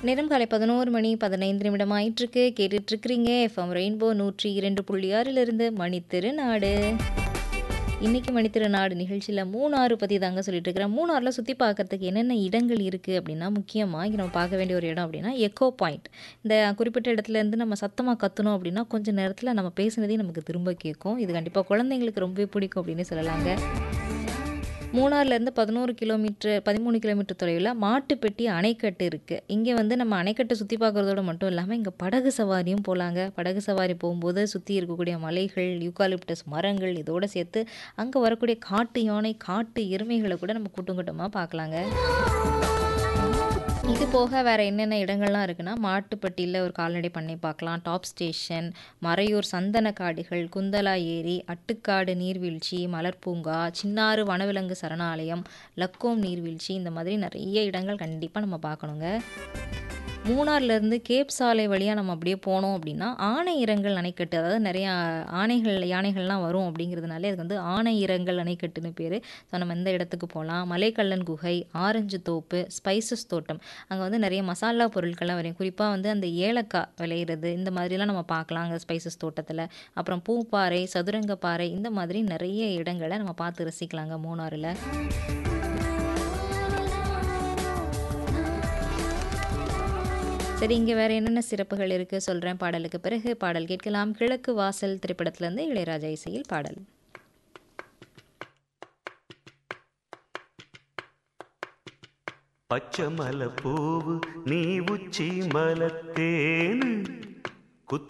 நேரம் காலை பதினோரு மணி பதினைந்து நிமிடம் ஆயிட்டிருக்கு கேட்டுட்டு இருக்கிறீங்க எஃப்எம் ரெயின்போ நூற்றி இரண்டு புள்ளி ஆறிலிருந்து மணித்திருநாடு இன்னைக்கு மணித்திருநாடு நிகழ்ச்சியில் மூணாறு பற்றி தாங்க சொல்லிட்டு இருக்கிறேன் மூணாறில் சுற்றி பார்க்கறதுக்கு என்னென்ன இடங்கள் இருக்குது அப்படின்னா முக்கியமாக இங்கே நம்ம பார்க்க வேண்டிய ஒரு இடம் அப்படின்னா எக்கோ பாயிண்ட் இந்த குறிப்பிட்ட இடத்துல இருந்து நம்ம சத்தமாக கத்தணும் அப்படின்னா கொஞ்சம் நேரத்தில் நம்ம பேசுனதே நமக்கு திரும்ப கேட்கும் இது கண்டிப்பாக குழந்தைங்களுக்கு ரொம்பவே பிடிக்கும் அப்படின்னு சொல்லலாங்க மூணாறுலேருந்து பதினோரு கிலோமீட்டர் பதிமூணு கிலோமீட்டர் தொலைவில் மாட்டுப்பெட்டி அணைக்கட்டு இருக்குது இங்கே வந்து நம்ம அணைக்கட்டை சுற்றி பார்க்குறதோட மட்டும் இல்லாமல் இங்கே படகு சவாரியும் போகலாங்க படகு சவாரி போகும்போது சுற்றி இருக்கக்கூடிய மலைகள் யூகாலிப்டஸ் மரங்கள் இதோடு சேர்த்து அங்கே வரக்கூடிய காட்டு யானை காட்டு எருமைகளை கூட நம்ம கூட்டம் கூட்டமாக பார்க்கலாங்க இது போக வேறு என்னென்ன இடங்கள்லாம் இருக்குன்னா மாட்டுப்பட்டியில் ஒரு கால்நடை பண்ணை பார்க்கலாம் டாப் ஸ்டேஷன் மறையூர் சந்தன காடுகள் குந்தலா ஏரி அட்டுக்காடு நீர்வீழ்ச்சி மலர்பூங்கா சின்னாறு வனவிலங்கு சரணாலயம் லக்கோம் நீர்வீழ்ச்சி இந்த மாதிரி நிறைய இடங்கள் கண்டிப்பாக நம்ம பார்க்கணுங்க மூணார்லேருந்து கேப் சாலை வழியாக நம்ம அப்படியே போனோம் அப்படின்னா ஆனை இரங்கல் அணைக்கட்டு அதாவது நிறையா ஆனைகள் யானைகள்லாம் வரும் அப்படிங்கிறதுனாலே அதுக்கு வந்து ஆனை இரங்கல் அணைக்கட்டுன்னு பேர் ஸோ நம்ம இந்த இடத்துக்கு போகலாம் மலைக்கல்லன் குகை ஆரஞ்சு தோப்பு ஸ்பைசஸ் தோட்டம் அங்கே வந்து நிறைய மசாலா பொருட்கள்லாம் வரும் குறிப்பாக வந்து அந்த ஏலக்காய் விளையிறது இந்த மாதிரிலாம் நம்ம பார்க்கலாம் அங்கே ஸ்பைசஸ் தோட்டத்தில் அப்புறம் பூப்பாறை சதுரங்கப்பாறை இந்த மாதிரி நிறைய இடங்களை நம்ம பார்த்து ரசிக்கலாங்க மூணாறில் சரி இங்கே வேறு என்னென்ன சிறப்புகள் இருக்குது சொல்கிறேன் பாடலுக்கு பிறகு பாடல் கேட்கலாம் கிழக்கு வாசல் திரைப்படத்திலேருந்து இளையராஜா இசையில் பாடல் பச்சை மலை பூவு நீ உச்சி மலத்தேனு